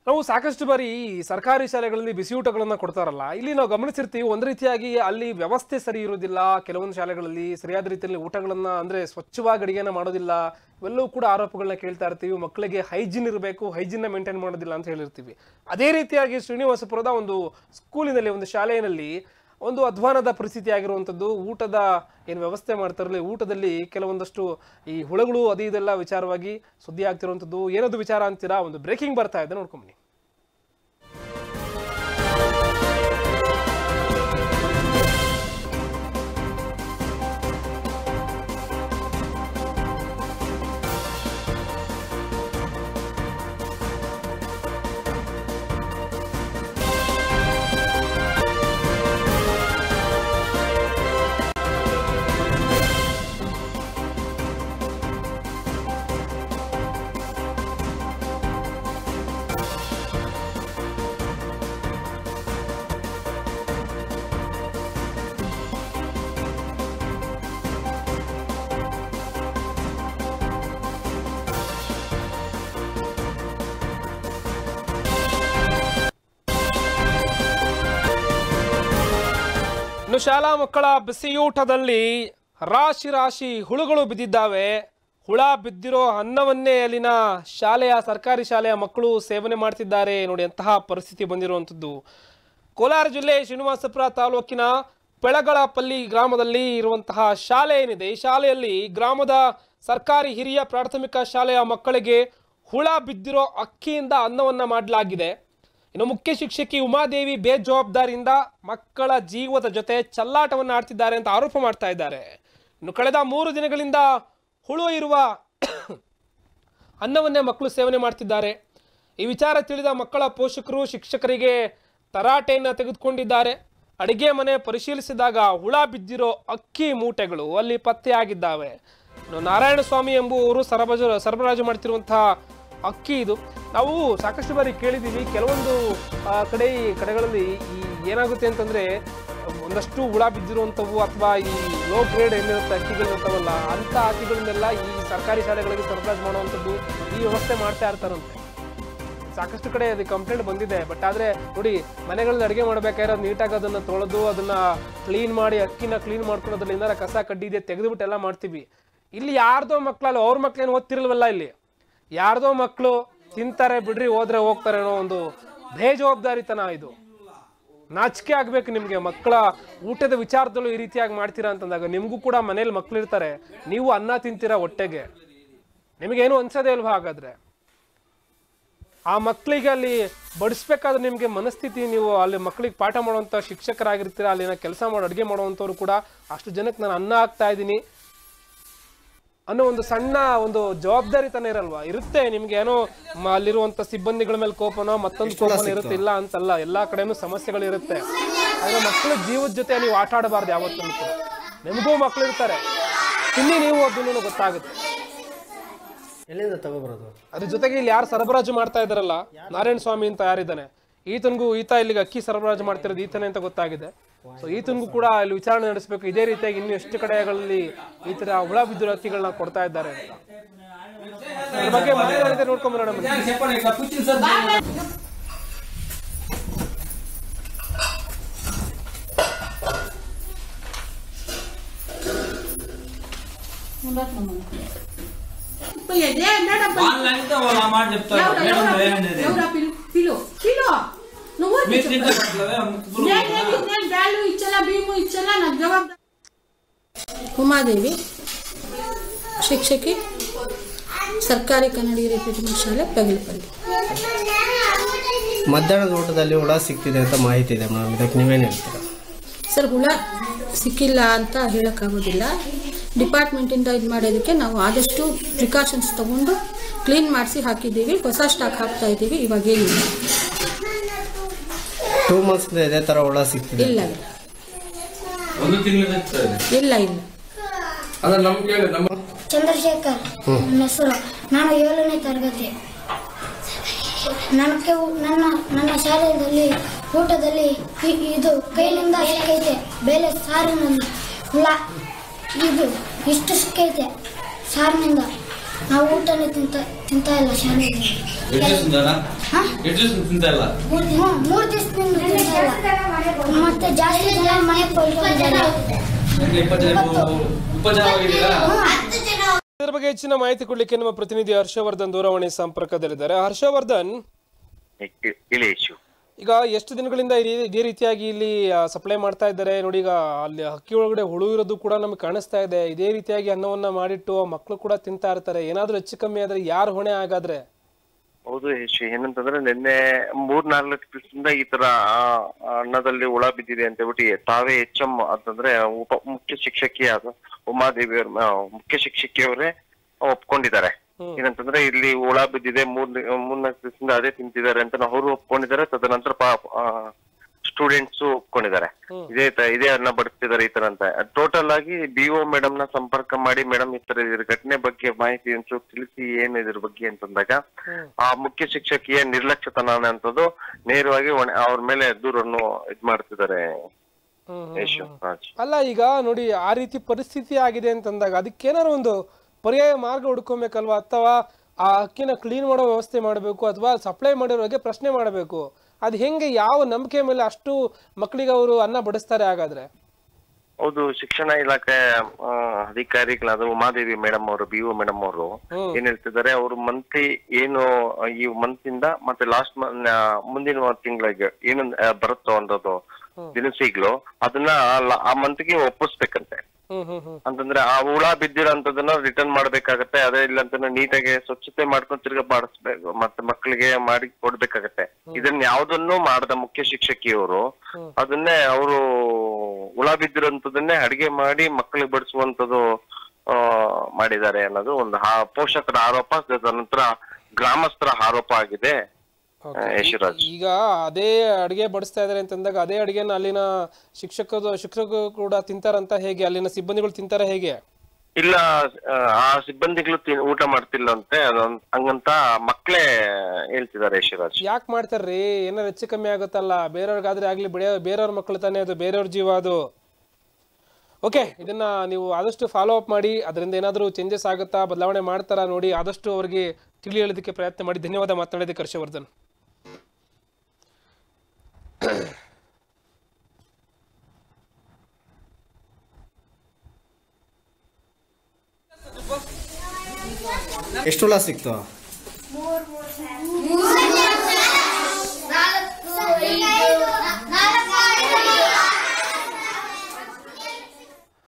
ನಾವು ಸಾಕಷ್ಟು ಬಾರಿ ಈ ಸರ್ಕಾರಿ ಶಾಲೆಗಳಲ್ಲಿ ಬಿಸಿಯೂಟಗಳನ್ನ ಕೊಡ್ತಾರಲ್ಲ ಇಲ್ಲಿ ನಾವು ಗಮನಿಸಿರ್ತೀವಿ ಒಂದು ರೀತಿಯಾಗಿ ಅಲ್ಲಿ ವ್ಯವಸ್ಥೆ ಸರಿ ಇರೋದಿಲ್ಲ ಕೆಲವೊಂದು ಶಾಲೆಗಳಲ್ಲಿ ಸರಿಯಾದ ರೀತಿಯಲ್ಲಿ ಊಟಗಳನ್ನ ಅಂದ್ರೆ ಸ್ವಚ್ಛವಾಗಿ ಅಡಿಗೆನ ಮಾಡೋದಿಲ್ಲ ಇವೆಲ್ಲವೂ ಕೂಡ ಆರೋಪಗಳನ್ನ ಕೇಳ್ತಾ ಇರ್ತೀವಿ ಮಕ್ಕಳಿಗೆ ಹೈಜಿನ್ ಇರಬೇಕು ಹೈಜಿನ್ನ ಮೇಂಟೈನ್ ಮಾಡೋದಿಲ್ಲ ಅಂತ ಹೇಳಿರ್ತೀವಿ ಅದೇ ರೀತಿಯಾಗಿ ಶ್ರೀನಿವಾಸಪುರದ ಒಂದು ಸ್ಕೂಲಿನಲ್ಲಿ ಒಂದು ಶಾಲೆಯಲ್ಲಿ ಒಂದು ಅಧ್ವಾನದ ಪರಿಸ್ಥಿತಿ ಆಗಿರುವಂಥದ್ದು ಊಟದ ಏನು ವ್ಯವಸ್ಥೆ ಮಾಡ್ತಾರಲ್ಲ ಊಟದಲ್ಲಿ ಕೆಲವೊಂದಷ್ಟು ಈ ಹುಳಗಳು ಅದು ಇದೆಲ್ಲ ವಿಚಾರವಾಗಿ ಸುದ್ದಿ ಆಗ್ತಿರುವಂಥದ್ದು ಏನದು ವಿಚಾರ ಅಂತೀರಾ ಒಂದು ಬ್ರೇಕಿಂಗ್ ಬರ್ತಾ ಇದೆ ನೋಡ್ಕೊಂಬನ್ನಿ ಇನ್ನು ಶಾಲಾ ಮಕ್ಕಳ ಬಿಸಿಯೂಟದಲ್ಲಿ ರಾಶಿ ರಾಶಿ ಹುಳುಗಳು ಬಿದ್ದಿದ್ದಾವೆ ಹುಳ ಬಿದ್ದಿರೋ ಅನ್ನವನ್ನೇ ಅಲ್ಲಿನ ಶಾಲೆಯ ಸರ್ಕಾರಿ ಶಾಲೆಯ ಮಕ್ಕಳು ಸೇವನೆ ಮಾಡ್ತಿದ್ದಾರೆ ನೋಡಿ ಅಂತಹ ಪರಿಸ್ಥಿತಿ ಬಂದಿರುವಂಥದ್ದು ಕೋಲಾರ ಜಿಲ್ಲೆ ಶ್ರೀನಿವಾಸಪುರ ತಾಲೂಕಿನ ಪೆಳಗಳಪಲ್ಲಿ ಗ್ರಾಮದಲ್ಲಿ ಇರುವಂತಹ ಶಾಲೆ ಏನಿದೆ ಈ ಶಾಲೆಯಲ್ಲಿ ಗ್ರಾಮದ ಸರ್ಕಾರಿ ಹಿರಿಯ ಪ್ರಾಥಮಿಕ ಶಾಲೆಯ ಮಕ್ಕಳಿಗೆ ಹುಳ ಬಿದ್ದಿರೋ ಅಕ್ಕಿಯಿಂದ ಅನ್ನವನ್ನ ಮಾಡಲಾಗಿದೆ ಇನ್ನು ಮುಖ್ಯ ಶಿಕ್ಷಕಿ ಉಮಾದೇವಿ ಬೇಜವಾಬ್ದಾರಿಯಿಂದ ಮಕ್ಕಳ ಜೀವದ ಜೊತೆ ಚಲ್ಲಾಟವನ್ನು ಆಡ್ತಿದ್ದಾರೆ ಅಂತ ಆರೋಪ ಮಾಡ್ತಾ ಇದ್ದಾರೆ ಇನ್ನು ಕಳೆದ ಮೂರು ದಿನಗಳಿಂದ ಹುಳು ಇರುವ ಅನ್ನವನ್ನೇ ಮಕ್ಕಳು ಸೇವನೆ ಮಾಡ್ತಿದ್ದಾರೆ ಈ ವಿಚಾರ ತಿಳಿದ ಮಕ್ಕಳ ಪೋಷಕರು ಶಿಕ್ಷಕರಿಗೆ ತರಾಟೆಯನ್ನು ತೆಗೆದುಕೊಂಡಿದ್ದಾರೆ ಅಡಿಗೆ ಮನೆ ಪರಿಶೀಲಿಸಿದಾಗ ಹುಳ ಬಿದ್ದಿರೋ ಅಕ್ಕಿ ಮೂಟೆಗಳು ಅಲ್ಲಿ ಪತ್ತೆಯಾಗಿದ್ದಾವೆ ಇನ್ನು ನಾರಾಯಣಸ್ವಾಮಿ ಎಂಬುವರು ಸರಬರಾಜು ಸರಬರಾಜು ಮಾಡ್ತಿರುವಂತಹ ಅಕ್ಕಿ ಇದು ನಾವು ಸಾಕಷ್ಟು ಬಾರಿ ಕೇಳಿದ್ದೀವಿ ಕೆಲವೊಂದು ಆ, ಕಡೆ ಈ ಕಡೆಗಳಲ್ಲಿ ಈ ಏನಾಗುತ್ತೆ ಅಂತಂದ್ರೆ ಒಂದಷ್ಟು ಹುಳ ಬಿದ್ದಿರುವಂಥವು ಅಥವಾ ಈ ಲೋ ಗ್ರೇಡ್ ಏನಿರುತ್ತೆ ಅಕ್ಕಿಗಳಿರ್ತಾವಲ್ಲ ಅಂಥ ಅಕ್ಕಿಗಳನ್ನೆಲ್ಲ ಈ ಸರ್ಕಾರಿ ಶಾಲೆಗಳಿಗೆ ಸರಬರಾಜು ಮಾಡುವಂಥದ್ದು ಈ ವ್ಯವಸ್ಥೆ ಮಾಡ್ತಾ ಇರ್ತಾರಂತೆ ಸಾಕಷ್ಟು ಕಡೆ ಅದು ಕಂಪ್ಲೇಂಟ್ ಬಂದಿದೆ ಬಟ್ ಆದ್ರೆ ನೋಡಿ ಮನೆಗಳಲ್ಲಿ ಅಡುಗೆ ಮಾಡ್ಬೇಕಾದ್ರೆ ಅದು ನೀಟಾಗಿ ಅದನ್ನ ತೊಳೆದು ಅದನ್ನ ಕ್ಲೀನ್ ಮಾಡಿ ಅಕ್ಕಿನ ಕ್ಲೀನ್ ಮಾಡ್ಕೊಂಡು ಅದ್ರಲ್ಲಿ ಏನಾರ ಕಸ ಕಡ್ಡಿ ಇದೆ ತೆಗೆದುಬಿಟ್ಟು ಎಲ್ಲ ಮಾಡ್ತೀವಿ ಇಲ್ಲಿ ಯಾರ್ದೋ ಮಕ್ಕಳಲ್ಲ ಅವ್ರ ಮಕ್ಳೇನು ಓದ್ತಿರಲ್ವಲ್ಲ ಇಲ್ಲಿ ಯಾರ್ದೋ ಮಕ್ಕಳು ತಿಂತಾರೆ ಬಿಡ್ರಿ ಹೋದ್ರೆ ಹೋಗ್ತಾರೆ ಅನ್ನೋ ಒಂದು ಬೇಜವಾಬ್ದಾರಿತನ ಇದು ನಾಚಿಕೆ ಆಗ್ಬೇಕು ನಿಮ್ಗೆ ಮಕ್ಕಳ ಊಟದ ವಿಚಾರದಲ್ಲೂ ಈ ರೀತಿಯಾಗಿ ಮಾಡ್ತೀರಾ ಅಂತಂದಾಗ ನಿಮ್ಗೂ ಕೂಡ ಮನೇಲಿ ಮಕ್ಳು ಇರ್ತಾರೆ ನೀವು ಅನ್ನ ತಿಂತೀರಾ ಹೊಟ್ಟೆಗೆ ನಿಮಗೇನು ಅನ್ಸೋದೇ ಇಲ್ವಾ ಹಾಗಾದ್ರೆ ಆ ಮಕ್ಕಳಿಗೆ ಅಲ್ಲಿ ಬಡಿಸ್ಬೇಕಾದ್ರೆ ನಿಮಗೆ ಮನಸ್ಥಿತಿ ನೀವು ಅಲ್ಲಿ ಮಕ್ಕಳಿಗೆ ಪಾಠ ಮಾಡುವಂಥ ಶಿಕ್ಷಕರಾಗಿರ್ತೀರ ಅಲ್ಲಿನ ಕೆಲಸ ಮಾಡೋ ಅಡುಗೆ ಮಾಡುವಂಥವ್ರು ಕೂಡ ಅಷ್ಟು ಜನಕ್ಕೆ ನಾನು ಅನ್ನ ಹಾಕ್ತಾ ಇದ್ದೀನಿ ಅನ್ನೋ ಒಂದು ಸಣ್ಣ ಒಂದು ಜವಾಬ್ದಾರಿತನ ಇರಲ್ವಾ ಇರುತ್ತೆ ನಿಮ್ಗೆ ಏನೋ ಮ- ಅಲ್ಲಿರುವಂತ ಸಿಬ್ಬಂದಿಗಳ ಮೇಲೆ ಕೋಪನೋ ಮತ್ತೊಂದು ಕೋಪನೋ ಇರುತ್ತೆ ಇಲ್ಲ ಅಂತಲ್ಲ ಎಲ್ಲಾ ಕಡೆನೂ ಸಮಸ್ಯೆಗಳು ಇರುತ್ತೆ ಆದ್ರೆ ಮಕ್ಕಳ ಜೀವದ ಜೊತೆ ನೀವು ಆಟ ಆಡಬಾರ್ದು ಯಾವತ್ತೂ ಕೂಡ ನಿಮಗೂ ಮಕ್ಕಳು ಇರ್ತಾರೆ ತಿನ್ನಿ ನೀವು ಅದನ್ನು ಗೊತ್ತಾಗುತ್ತೆ ಎಲ್ಲಿಂದ ತಗೊಬರೋದು ಅದ್ರ ಜೊತೆಗೆ ಇಲ್ಲಿ ಯಾರು ಸರಬರಾಜು ಮಾಡ್ತಾ ಇದಾರಲ್ಲ ನಾರಾಯಣ ಸ್ವಾಮಿ ಅಂತ ಯಾರಿದ್ದಾನೆ ಈತನಿಗೂ ಈತ ಇಲ್ಲಿಗೆ ಅಕ್ಕಿ ಸರಬರಾಜು ಮಾಡ್ತಿರೋದು ಈತನೇ ಅಂತ ಗೊತ್ತಾಗಿದೆ ಸೊ ಈತನಿಗೂ ಕೂಡ ಇಲ್ಲಿ ವಿಚಾರಣೆ ನಡೆಸಬೇಕು ಇದೇ ರೀತಿಯಾಗಿ ಇನ್ನು ಎಷ್ಟು ಕಡೆಗಳಲ್ಲಿ ಈ ತರ ಹುಳ ಬಿದ್ದಿರೋ ಅಕ್ಕಿಗಳನ್ನ ಕೊಡ್ತಾ ಇದ್ದಾರೆ ಅಂತ ಅದ್ರ ಬಗ್ಗೆ ಮಾಹಿತಿ ನೋಡ್ಕೊಂಡ್ ಬರೋಣ ಬನ್ನಿ. వాళ్ళంతా వాళ్ళ మాట చెప్తారు మేడం వేయండి పిలు పిలు నువ్వు మీరు తింటే పట్లవే ముగ్గురు నేను నేను బ్యాలు ఇచ్చలా భీము ఇచ్చలా నాకు జవాబు ಉಮಾದೇವಿ ಶಿಕ್ಷಕಿ ಸರ್ಕಾರಿ ಕನ್ನಡ ಹಿರಿಯ ಪ್ರಾಥಮಿಕ ಶಾಲೆ ಪಗಲಪಲ್ಲಿ ಮಧ್ಯಾಹ್ನದ ಊಟದಲ್ಲಿ ಹುಳ ಸಿಗ್ತಿದೆ ಅಂತ ಮಾಹಿತಿ ಇದೆ ಮೇಡಮ್ ಇದಕ್ಕೆ ನೀವೇನು ಹೇಳ್ತೀರಾ ಸರ್ ಹುಳ ಸಿಕ್ಕಿಲ್ಲ ಅಂತ ಹೇಳೋಕ್ಕಾಗೋದಿಲ್ಲ ಡಿಪಾರ್ಟ್ಮೆಂಟಿಂದ ಇದು ಮಾಡೋದಕ್ಕೆ ನಾವು ಆದಷ್ಟು ಪ್ರಿಕಾಷನ್ಸ್ ತಗೊಂಡು ಕ್ಲೀನ್ ಮಾಡಿಸಿ ಹಾಕಿದ್ದೀವಿ ಹೊಸ ಸ್ಟಾಕ್ ಹಾಕ್ತಾ ಇದ್ದೀವಿ ಇವಾಗ ಏನಿಲ್ಲ ಟೂ ಮಂತ್ಸ್ನಿಂದ ಇದೇ ಥರ ಹುಳ ಸಿಗ್ತಿದೆ ಇಲ್ಲ ಇಲ್ಲ ಒಂದು ತಿಂಗಳು ಇರ್ತದೆ ಇಲ್ಲ ಇಲ್ಲ ಅದ ನಮ್ಗೆ ಹೇಳಿ ನಮ್ಮ ಚಂದ್ರಶೇಖರ್ ನನ್ನ ಹೆಸರು ನಾನು ಏಳನೇ ತರಗತಿ ನನಗೆ ಊ- ನನ್ನ ನನ್ನ ಶಾಲೆಯಲ್ಲಿ ಊಟದಲ್ಲಿ ಇ- ಇದು ಕೈಲಿಂದ ಸಿಕ್ಕೈತೆ ಬೇಳೆ ಸಾರಿನಲ್ಲಿ ಹುಳ ಇದು ಇಷ್ಟು ಸಿಕ್ಕೈತೆ ಸಾರಿನಿಂದ ನಾವು ಊಟನೇ ತಿಂತ ತಿಂತಾ ಇಲ್ಲ ಶಾಲೆಯಲ್ಲಿ ಎಷ್ಟು ದಿವಸದಿಂದ ಹಾ? ಎಷ್ಟು ದಿವಸ ತಿಂತ ಇಲ್ಲ ಹ್ಮ್, ಮೂರ್ ದಿವಸದಿಂದ ತಿಂತಾ ಇಲ್ಲ ಮತ್ತೆ ಜಾಸ್ತಿ ಜನ ಮನೆಗೆ ಕೊಳ್ಕೊಂಡಿದ್ದಾರೆ ಯಾಕೆ ಇಪ್ಪತ್ತು ಜನ ಉಪಚಾರವಾಗಿದ್ದೀರಾ ಇದರ ಬಗ್ಗೆ ಹೆಚ್ಚಿನ ಮಾಹಿತಿ ಕೊಡ್ಲಿಕ್ಕೆ ನಮ್ಮ ಪ್ರತಿನಿಧಿ ಹರ್ಷವರ್ಧನ್ ದೂರವಾಣಿ ಸಂಪರ್ಕದಲ್ಲಿದ್ದಾರೆ ಹರ್ಷವರ್ಧನ್ ಇಲೇಶು ಈಗ ಎಷ್ಟು ದಿನಗಳಿಂದ ಇದೇ ಇದೇ ರೀತಿಯಾಗಿ ಇಲ್ಲಿ ಸಪ್ಲೈ ಮಾಡ್ತಾ ಇದ್ದಾರೆ ನೋಡಿ ಈಗ ಅಲ್ಲಿ ಹಕ್ಕಿ ಒಳಗಡೆ ಹುಳು ಇರೋದು ಕೂಡ ನಮಗೆ ಕಾಣಿಸ್ತಾ ಇದೆ ಇದೇ ರೀತಿಯಾಗಿ ಅನ್ನವನ್ನ ಮಾಡಿಟ್ಟು ಮಕ್ಕಳು ಕೂಡ ತಿಂತಾ ಇರ್ತಾರೆ ಏನಾದ್ರೂ ಹೆಚ್ಚು ಕಮ್ಮಿ ಆದ್ರೆ ಯಾರು ಹೊಣೆ ಆಗಾದ್ರೆ ಹೌದು ಯಶು ಏನಂತಂದ್ರೆ ನಿನ್ನೆ ಮೂರ್ ನಾಲ್ಕು ದಿವಸದಿಂದ ಈ ತರ ಆ, ಅನ್ನದಲ್ಲಿ ಹುಳ ಬಿದ್ದಿದೆ ಅಂತ ಹೇಳ್ಬಿಟ್ಟು ತಾವೇ ಎಚ್ ಎಂ ಅಂತಂದ್ರೆ ಉಪ ಮುಖ್ಯ ಶಿಕ್ಷಕಿಯಾದ ಉಮಾದೇವಿ ಅವ್ರ ಆ, ಮುಖ್ಯ ಶಿಕ್ಷಕಿಯವರೇ ಒಪ್ಕೊಂಡಿದ್ದಾರೆ ಏನಂತಂದ್ರೆ ಇಲ್ಲಿ ಹುಳ ಬಿದ್ದಿದೆ ಮೂರ್ ದಿ- ಮೂರ್ನಾಲ್ಕು ದಿವಸದಿಂದ ಅದೇ ತಿಂತಿದ್ದಾರೆ ಅಂತ ಅವರು ಒಪ್ಕೊಂಡಿದ್ದಾರೆ ತದನಂತರ ಸ್ಟೂಡೆಂಟ್ಸ್ ಒಪ್ಕೊಂಡಿದ್ದಾರೆ ಇದೇ ತ- ಇದೇ ಅನ್ನ ಬಡಿಸ್ತಿದ್ದಾರೆ ಈ ತರ ಅಂತ ಟೋಟಲ್ ಆಗಿ ಬಿ ಒ ಮೇಡಮ್ ನ ಸಂಪರ್ಕ ಮಾಡಿ ಮೇಡಮ್ ಈ ತರ ಇದ್ರ ಘಟನೆ ಬಗ್ಗೆ ಮಾಹಿತಿ ಒಂಚೂರು ತಿಳಿಸಿ ಏನು ಇದ್ರ ಬಗ್ಗೆ ಅಂತಂದಾಗ ಆ ಮುಖ್ಯ ಶಿಕ್ಷಕಿಯ ನಿರ್ಲಕ್ಷ್ಯತನ ಅಂತದ್ದು ನೇರವಾಗಿ ಹೊಣೆ- ಅವ್ರ ಮೇಲೆ ದೂರನ್ನು ಇದ್ ಮಾಡ್ತಿದ್ದಾರೆ ಯಶು ರಾಜ್ ಅಲ್ಲ ಈಗ ನೋಡಿ ಆ ರೀತಿ ಪರಿಸ್ಥಿತಿ ಆಗಿದೆ ಅಂತಂದಾಗ ಅದಕ್ಕೇನಾದ್ರು ಒಂದು ಪರ್ಯಾಯ ಮಾರ್ಗ ಹುಡ್ಕೊಬೇಕಲ್ವಾ ಅಥವಾ ಆ ಅಕ್ಕಿನ ಕ್ಲೀನ್ ಮಾಡೋ ವ್ಯವಸ್ಥೆ ಮಾಡಬೇಕು ಅಥವಾ ಸಪ್ಲೈ ಮಾಡಿರೋರಿಗೆ ಪ್ರಶ್ನೆ ಮಾಡಬೇಕು ಅದು ಹೆಂಗೆ ಯಾವ ನಂಬಿಕೆ ಮೇಲೆ ಅಷ್ಟು ಮಕ್ಕಳಿಗೆ ಅವರು ಅನ್ನ ಬಡಿಸ್ತಾರೆ ಹಾಗಾದ್ರೆ ಹೌದು ಶಿಕ್ಷಣ ಇಲಾಖೆ ಆ, ಅಧಿಕಾರಿಗಳಾದ ಉಮಾದೇವಿ ಮೇಡಮ್ ಅವರು ಬಿ ಒ ಮೇಡಮ್ ಅವರು ಏನ್ ಹೇಳ್ತಿದ್ದಾರೆ ಅವರು ಮಂತ್ಲಿ ಏನು ಈ ಮಂತ್ ಇಂದ ಮತ್ತೆ ಲಾಸ್ಟ್ ಮುಂದಿನ ತಿಂಗಳಿಗೆ ಏನು ಆ, ಬರುತ್ತೋ ಅನ್ನೋದು ದಿನಸಿಗಳು ಅದನ್ನ ಲ- ಆ ಮಂತ್ಗೆ ಒಪ್ಪಿಸ್ಬೇಕಂತೆ ಹ್ಮ್ ಹ್ಮ್ ಹ್ಮ್ ಅಂತಂದ್ರೆ ಆ ಹುಳ ಬಿದ್ದಿರೋಂಥದ್ದನ್ನ ರಿಟರ್ನ್ ಮಾಡ್ಬೇಕಾಗತ್ತೆ ಅದೇ ಇಲ್ಲ ಅಂತಂದ್ರೆ ನೀಟಾಗಿ ಸ್ವಚ್ಛತೆ ಮಾಡ್ಕೊಂಡು ತಿರ್ಗಾ ಮಾಡಿಸ್ಬೇಕು ಮತ್ತೆ ಮಕ್ಕಳಿಗೆ ಮಾಡಿ ಕೊಡ್ಬೇಕಾಗತ್ತೆ ಇದನ್ನ ಯಾವ್ದನ್ನು ಮಾಡದ ಮುಖ್ಯ ಶಿಕ್ಷಕಿಯವರು ಅದನ್ನೇ ಅವರು ಹುಳ ಬಿದ್ದಿರೋಂಥದ್ದನ್ನೇ ಅಡಿಗೆ ಮಾಡಿ ಮಕ್ಕಳಿಗೆ ಬಡಿಸುವಂತದ್ದು ಆ, ಮಾಡಿದ್ದಾರೆ ಅನ್ನೋದು ಒಂದು ಆ- ಪೋಷಕರ ಆರೋಪ ನಂತರ ಗ್ರಾಮಸ್ಥರ ಆರೋಪ ಆಗಿದೆ ಆ, ಯಶುರಾಜ್ ಈಗ ಅದೇ ಅಡಿಗೆ ಬಡಿಸ್ತಾ ಇದಾರೆ ಅಂತಂದಾಗ ಅದೇ ಅಡಿಗೆನ ಅಲ್ಲಿನ ಶಿಕ್ಷಕರು ಶಿಕ್ಷಕರು ಕೂಡ ತಿಂತಾರಂತ ಹೇಗೆ ಅಲ್ಲಿನ ಸಿಬ್ಬಂದಿಗಳು ತಿಂತಾರ ಹೇಗೆ ಇಲ್ಲ ಆ, ಆ ಸಿಬ್ಬಂದಿಗಳು ತಿ- ಊಟ ಮಾಡ್ತಿಲ್ಲ ಅಂತೆ ಅದೊಂದ್ ಹಂಗಂತ ಮಕ್ಕಳೇ ಹೇಳ್ತಿದ್ದಾರೆ ಯಶುರಾಜ್ ಯಾಕೆ ಮಾಡ್ತಾರ್ರಿ ಏನಾರು ಹೆಚ್ಚು ಕಮ್ಮಿ ಆಗುತ್ತಲ್ಲ ಬೇರೆಯವ್ರಿಗಾದ್ರೆ ಆಗ್ಲಿ ಬೇರೆ ಬೇರೆಯವ್ರ ಮಕ್ಕಳು ತಾನೇ ಅದು ಬೇರೆಯವ್ರ ಜೀವ ಅದು ಓಕೆ ಇದನ್ನ ನೀವು ಆದಷ್ಟು ಫಾಲೋ ಅಪ್ ಮಾಡಿ ಅದರಿಂದ ಏನಾದರೂ ಚೇಂಜಸ್ ಆಗುತ್ತಾ ಬದಲಾವಣೆ ಮಾಡ್ತಾರಾ ನೋಡಿ ಆದಷ್ಟು ಅವರಿಗೆ ತಿಳಿ ಹೇಳೋದಕ್ಕೆ ಪ್ರಯತ್ನ ಮಾಡಿ ಧನ್ಯವಾದ ಮಾತನಾಡಿದ್ದಕ್ಕೆ ಹರ್ಷವರ್ಧನ್ ಎಷ್ಟು ಹುಳ ಸಿಕ್ತು ನಾಲ್ಕು ಐದು